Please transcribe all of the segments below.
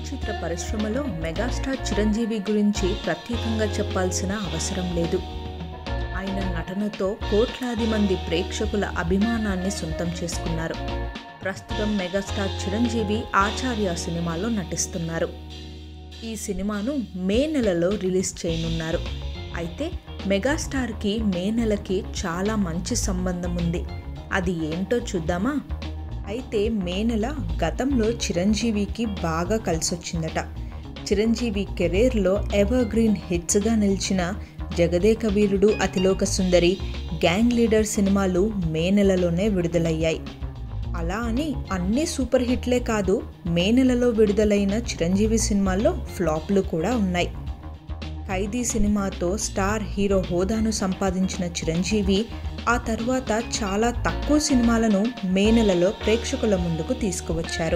చిత్ర పరిశ్రమలో మెగాస్టార్ చిరంజీవి గురించి ప్రత్యేకంగా చెప్పాల్సిన అవసరం లేదు ఆయన నటనతో కోట్లాది మంది ప్రేక్షకుల అభిమానాన్ని సొంతం చేసుకున్నారు ప్రస్తుతం మెగాస్టార్ చిరంజీవి ఆచార్య సినిమాలో నటిస్తున్నారు ఈ సినిమాను మే నెలలో రిలీజ్ చేయనున్నారు అయితే మెగాస్టార్కి మే నెలకి చాలా మంచి సంబంధం ఉంది అది ఏంటో చూద్దామా అయితే మే నెల గతంలో చిరంజీవికి బాగా కలిసొచ్చిందట చిరంజీవి కెరీర్లో ఎవర్ గ్రీన్ హిట్స్గా నిలిచిన జగదేక వీరుడు అతిలోక సుందరి గ్యాంగ్ లీడర్ సినిమాలు మే నెలలోనే విడుదలయ్యాయి అలా అని అన్ని సూపర్ హిట్లే కాదు మే నెలలో విడుదలైన చిరంజీవి సినిమాల్లో ఫ్లాప్లు కూడా ఉన్నాయి ఖైదీ సినిమాతో స్టార్ హీరో హోదాను సంపాదించిన చిరంజీవి ఆ తర్వాత చాలా తక్కువ సినిమాలను మే నెలలో ప్రేక్షకుల ముందుకు తీసుకువచ్చారు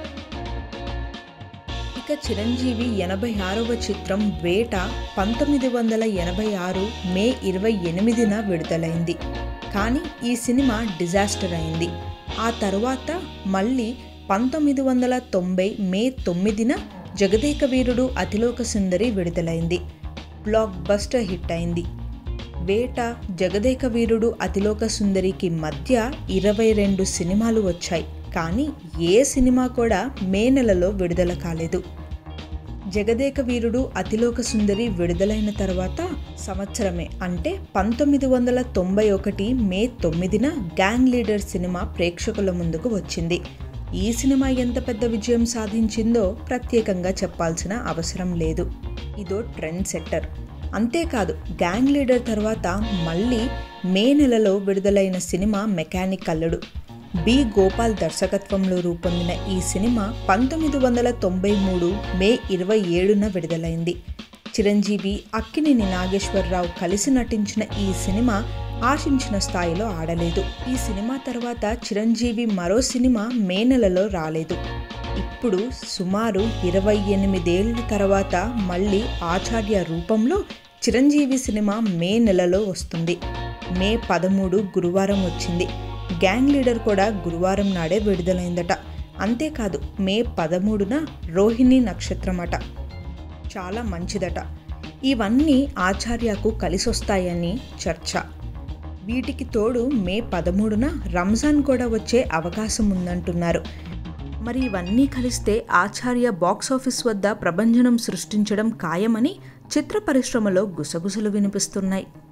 ఇక చిరంజీవి ఎనభై ఆరవ చిత్రం వేట పంతొమ్మిది వందల ఎనభై ఆరు మే ఇరవై ఎనిమిదిన విడుదలైంది కానీ ఈ సినిమా డిజాస్టర్ అయింది ఆ తర్వాత మళ్ళీ పంతొమ్మిది వందల తొంభై మే తొమ్మిదిన జగదేక వీరుడు అతిలోక సుందరి విడుదలైంది బ్లాక్ బస్టర్ హిట్ అయింది వేట జగదేక వీరుడు అతిలోక సుందరికి మధ్య ఇరవై రెండు సినిమాలు వచ్చాయి కానీ ఏ సినిమా కూడా మే నెలలో విడుదల కాలేదు జగదేక వీరుడు అతిలోక సుందరి విడుదలైన తర్వాత సంవత్సరమే అంటే పంతొమ్మిది వందల తొంభై ఒకటి మే తొమ్మిదిన గ్యాంగ్ లీడర్ సినిమా ప్రేక్షకుల ముందుకు వచ్చింది ఈ సినిమా ఎంత పెద్ద విజయం సాధించిందో ప్రత్యేకంగా చెప్పాల్సిన అవసరం లేదు ఇదో ట్రెండ్ సెట్టర్ అంతేకాదు గ్యాంగ్ లీడర్ తర్వాత మళ్ళీ మే నెలలో విడుదలైన సినిమా మెకానిక్ అల్లుడు బి గోపాల్ దర్శకత్వంలో రూపొందిన ఈ సినిమా పంతొమ్మిది వందల తొంభై మూడు మే ఇరవై ఏడున విడుదలైంది చిరంజీవి అక్కినేని నాగేశ్వరరావు కలిసి నటించిన ఈ సినిమా ఆశించిన స్థాయిలో ఆడలేదు ఈ సినిమా తర్వాత చిరంజీవి మరో సినిమా మే నెలలో రాలేదు ఇప్పుడు సుమారు ఇరవై ఎనిమిదేళ్ల తర్వాత మళ్ళీ ఆచార్య రూపంలో చిరంజీవి సినిమా మే నెలలో వస్తుంది మే పదమూడు గురువారం వచ్చింది గ్యాంగ్ లీడర్ కూడా గురువారం నాడే విడుదలైందట అంతేకాదు మే పదమూడున రోహిణి నక్షత్రమట చాలా మంచిదట ఇవన్నీ ఆచార్యకు కలిసొస్తాయని చర్చ వీటికి తోడు మే పదమూడున రంజాన్ కూడా వచ్చే అవకాశం ఉందంటున్నారు మరి ఇవన్నీ కలిస్తే ఆచార్య బాక్సాఫీస్ వద్ద ప్రభంజనం సృష్టించడం ఖాయమని చిత్ర పరిశ్రమలో గుసగుసలు వినిపిస్తున్నాయి